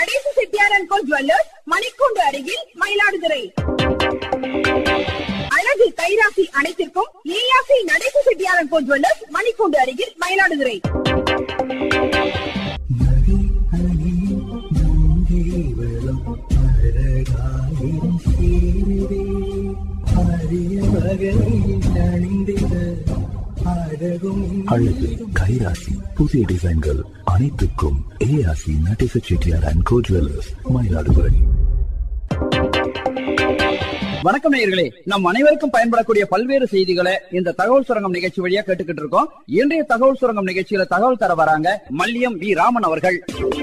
நடேச Chettiar and co jewellers மணிக்கூண்டு அருகில் மயிலாடுதுறை அழகு கைராசி அனைத்திற்கும் A R C Natesa Chettiar and co jewellers மணிக்கூண்டு அருகில் மயிலாடுதுறை அழகு கைராசி புதிய டிசைன்கள் அனைத்துக்கும் A R C Natesa Chettiar and co jewellers Mayiladuthurai வணக்கம் நேயர்களே நம் அனைவருக்கும் பயன்படக்கூடிய பல்வேறு செய்திகளை இந்த தகவல் சுரங்கம் நிகழ்ச்சி வழியா கேட்டுக்கிட்டு இருக்கோம் இன்றைய தகவல் சுரங்கம் நிகழ்ச்சியில தகவல் தர வராங்க மல்லியம் வி ராமன் அவர்கள்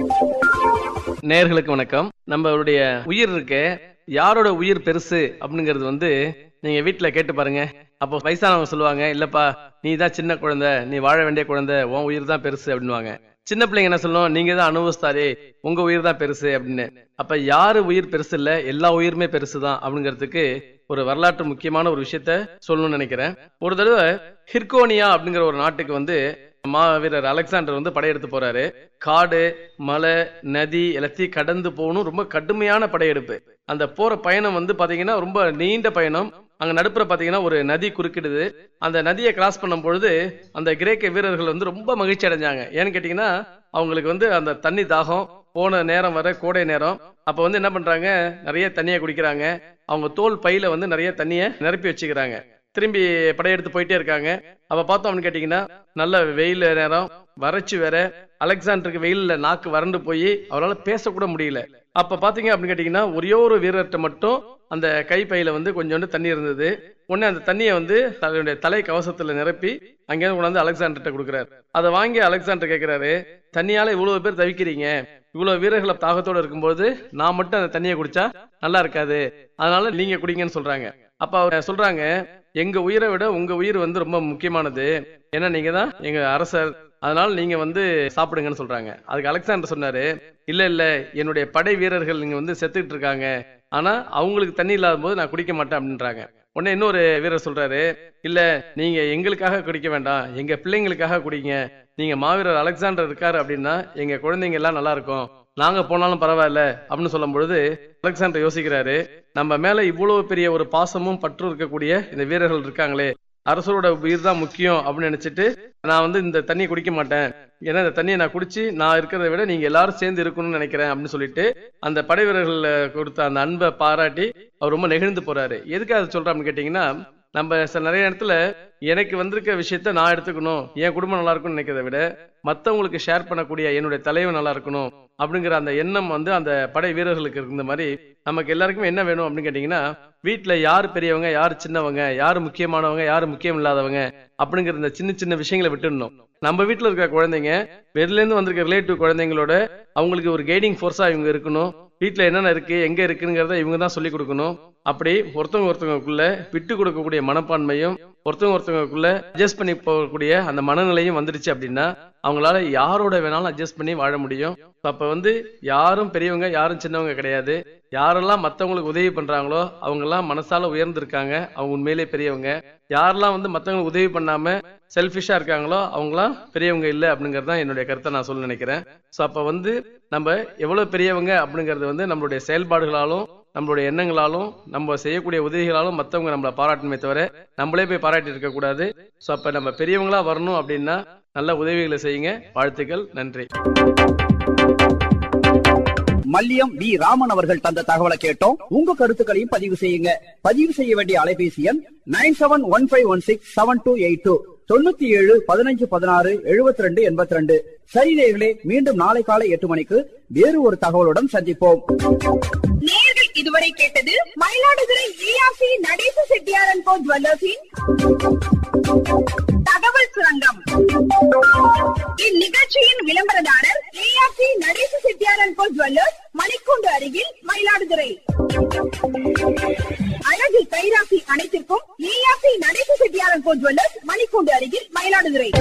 நேர்களுக்கு வணக்கம் நம்மளுடைய உயிர் இருக்கு யாரோட உயிர் பெருசு அப்படிங்கிறது வந்து நீங்க வீட்டுல கேட்டு பாருங்க அப்போ வயசானவங்க சொல்லுவாங்க இல்லப்பா நீ தான் சின்ன குழந்தை நீ வாழ வேண்டிய குழந்தை உன் உயிர் தான் பெருசு அப்படின்னுவாங்க சின்ன பிள்ளைங்க என்ன சொல்லும் நீங்க தான் அனுபவிஸ்தாரே உங்க உயிர் தான் பெருசு அப்படின்னு அப்ப யாரு உயிர் பெருசு இல்ல எல்லா உயிருமே பெருசு தான் அப்படிங்கிறதுக்கு ஒரு வரலாற்று முக்கியமான ஒரு விஷயத்த சொல்லணும்னு நினைக்கிறேன் ஒரு தடவை ஹிர்கோனியா அப்படிங்கிற ஒரு நாட்டுக்கு வந்து மாவீரர் அலெக்சாண்டர் வந்து படையெடுத்து போறாரு காடு மலை நதி எல்லாத்தையும் கடந்து போகணும் ரொம்ப கடுமையான படையெடுப்பு அந்த போற பயணம் வந்து பாத்தீங்கன்னா ரொம்ப நீண்ட பயணம் அங்க நடுப்புற பாத்தீங்கன்னா ஒரு நதி குறுக்கிடுது அந்த நதியை கிராஸ் பண்ணும் பொழுது அந்த கிரேக்க வீரர்கள் வந்து ரொம்ப மகிழ்ச்சி அடைஞ்சாங்க ஏன்னு கேட்டீங்கன்னா அவங்களுக்கு வந்து அந்த தண்ணி தாகம் போன நேரம் வர கோடை நேரம் அப்ப வந்து என்ன பண்றாங்க நிறைய தண்ணியை குடிக்கிறாங்க அவங்க தோல் பையில வந்து நிறைய தண்ணியை நிரப்பி வச்சுக்கிறாங்க திரும்பி படையெடுத்து போயிட்டே இருக்காங்க அப்ப பார்த்தோம் அப்படின்னு கேட்டீங்கன்னா நல்ல வெயில் நேரம் வறட்சி வேற அலெக்சாண்டருக்கு வெயில்ல நாக்கு வறண்டு போய் அவரால் பேசக்கூட முடியல அப்ப பாத்தீங்க அப்படின்னு கேட்டீங்கன்னா ஒரே ஒரு வீரர்கிட்ட மட்டும் அந்த கைப்பையில வந்து கொஞ்சோண்டு தண்ணி இருந்தது உடனே அந்த தண்ணியை வந்து தன்னுடைய தலை கவசத்துல நிரப்பி அங்கேருந்து கொண்டாந்து அலெக்சாண்டர்கிட்ட கொடுக்குறாரு அதை வாங்கி அலெக்சாண்டர் கேட்கிறாரு தண்ணியால இவ்வளவு பேர் தவிக்கிறீங்க இவ்வளவு வீரர்களை தாகத்தோட இருக்கும்போது நான் மட்டும் அந்த தண்ணியை குடிச்சா நல்லா இருக்காது அதனால நீங்க குடிங்கன்னு சொல்றாங்க அப்ப அவர் சொல்றாங்க எங்க உயிரை விட உங்க உயிர் வந்து ரொம்ப முக்கியமானது ஏன்னா நீங்க தான் எங்க அரசர் அதனால நீங்க வந்து சாப்பிடுங்கன்னு சொல்றாங்க அதுக்கு அலெக்சாண்டர் சொன்னாரு இல்ல இல்ல என்னுடைய படை வீரர்கள் இங்க வந்து செத்துக்கிட்டு இருக்காங்க ஆனா அவங்களுக்கு தண்ணி இல்லாத போது நான் குடிக்க மாட்டேன் அப்படின்றாங்க உடனே இன்னொரு வீரர் சொல்றாரு இல்ல நீங்க எங்களுக்காக குடிக்க வேண்டாம் எங்க பிள்ளைங்களுக்காக குடிங்க நீங்க மாவீரர் அலெக்சாண்டர் இருக்காரு அப்படின்னா எங்க குழந்தைங்க எல்லாம் நல்லா இருக்கும் நாங்க போனாலும் பரவாயில்ல அப்படின்னு சொல்லும் பொழுது அலெக்சாண்டர் யோசிக்கிறாரு நம்ம மேல இவ்வளவு பெரிய ஒரு பாசமும் பற்றும் இருக்கக்கூடிய இந்த வீரர்கள் இருக்காங்களே அரசரோட உயிர் தான் முக்கியம் அப்படின்னு நினைச்சிட்டு நான் வந்து இந்த தண்ணியை குடிக்க மாட்டேன் ஏன்னா இந்த தண்ணியை நான் குடிச்சு நான் இருக்கிறத விட நீங்க எல்லாரும் சேர்ந்து இருக்கணும்னு நினைக்கிறேன் அப்படின்னு சொல்லிட்டு அந்த படை வீரர்கள் கொடுத்த அந்த அன்பை பாராட்டி அவர் ரொம்ப நெகிழ்ந்து போறாரு எதுக்கு அதை சொல்றேன் அப்படின்னு கேட்டீங்கன்னா நம்ம சில நிறைய இடத்துல எனக்கு வந்திருக்க விஷயத்த நான் எடுத்துக்கணும் என் குடும்பம் நல்லா இருக்கும்னு நினைக்கிறத விட மத்தவங்களுக்கு ஷேர் பண்ணக்கூடிய என்னுடைய தலைவன் நல்லா இருக்கணும் அப்படிங்கிற அந்த எண்ணம் வந்து அந்த படை வீரர்களுக்கு இருந்த மாதிரி நமக்கு எல்லாருக்குமே என்ன வேணும் அப்படின்னு கேட்டீங்கன்னா வீட்டுல யார் பெரியவங்க யார் சின்னவங்க யார் முக்கியமானவங்க யார் முக்கியம் இல்லாதவங்க அப்படிங்கிற இந்த சின்ன சின்ன விஷயங்களை விட்டுடணும் நம்ம வீட்டுல இருக்கிற குழந்தைங்க வெளில இருந்து வந்திருக்க ரிலேட்டிவ் குழந்தைங்களோட அவங்களுக்கு ஒரு கைடிங் ஃபோர்ஸா இவங்க இருக்கணும் வீட்டுல என்னென்ன இருக்கு எங்க இருக்குங்கிறத இவங்க தான் சொல்லி கொடுக்கணும் அப்படி ஒருத்தவங்க ஒருத்தவங்களுக்குள்ள விட்டு கொடுக்கக்கூடிய மனப்பான்மையும் ஒருத்தவங்க ஒருத்தவங்களுக்குள்ள அட்ஜஸ்ட் பண்ணி போகக்கூடிய அந்த மனநிலையும் வந்துருச்சு அப்படின்னா அவங்களால யாரோட வேணாலும் அட்ஜஸ்ட் பண்ணி வாழ முடியும் அப்ப வந்து யாரும் பெரியவங்க யாரும் சின்னவங்க கிடையாது யாரெல்லாம் மத்தவங்களுக்கு உதவி பண்றாங்களோ அவங்க எல்லாம் மனசால உயர்ந்திருக்காங்க அவங்க உண்மையிலே பெரியவங்க யாரெல்லாம் வந்து மத்தவங்களுக்கு உதவி பண்ணாம செல்ஃபிஷா இருக்காங்களோ அவங்களாம் பெரியவங்க இல்லை அப்படிங்கறது தான் என்னுடைய கருத்தை நான் சொல்ல நினைக்கிறேன் ஸோ அப்ப வந்து நம்ம எவ்வளவு பெரியவங்க அப்படிங்கறது வந்து நம்மளுடைய செயல்பாடுகளாலும் நம்மளுடைய எண்ணங்களாலும் நம்ம செய்யக்கூடிய உதவிகளாலும் மத்தவங்க நம்மளை பாராட்டணுமே தவிர நம்மளே போய் பாராட்டி இருக்க கூடாது ஸோ அப்ப நம்ம பெரியவங்களா வரணும் அப்படின்னா நல்ல உதவிகளை செய்யுங்க வாழ்த்துக்கள் நன்றி மல்லியம் வி ராமன் அவர்கள் தந்த தகவலை கேட்டோம் உங்க கருத்துக்களையும் பதிவு செய்யுங்க பதிவு செய்ய வேண்டிய அலைபேசி எண் nine seven one five one six seven two eight two தொண்ணூத்தி ஏழு பதினஞ்சு பதினாறு எழுபத்தி ரெண்டு எண்பத்தி ரெண்டு சரி நேயர்களே மீண்டும் நாளை காலை எட்டு மணிக்கு வேறு ஒரு தகவலுடன் சந்திப்போம் நேர்கள் இதுவரை கேட்டது மயிலாடுதுறை ஏஆசி நடேச செட்டியார் அண்ட் கோ ஜுவல்லர்ஸின் தகவல் சுரங்கம் இந்நிகழ்ச்சியின் விளம்பரதாரர் A R C Natesa Chettiar and co jewellers மணிக்கூண்டு அருகில் மயிலாடுதுறை அழகு கைராசி அனைத்திற்கும் A R C Natesa Chettiar and co jewellers மணிக்கூண்டு அருகில் மயிலாடுதுறை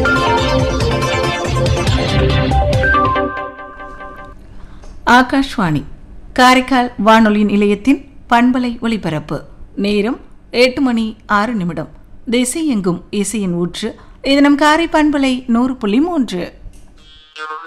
ஆகாஷ்வாணி காரைக்கால் வானொலி நிலையத்தின் பண்பலை ஒலிபரப்பு நேரம் எட்டு மணி ஆறு நிமிடம் திசை எங்கும் இசையின் ஊற்று இது நம் காரை பண்பலை நூறு புள்ளி மூன்று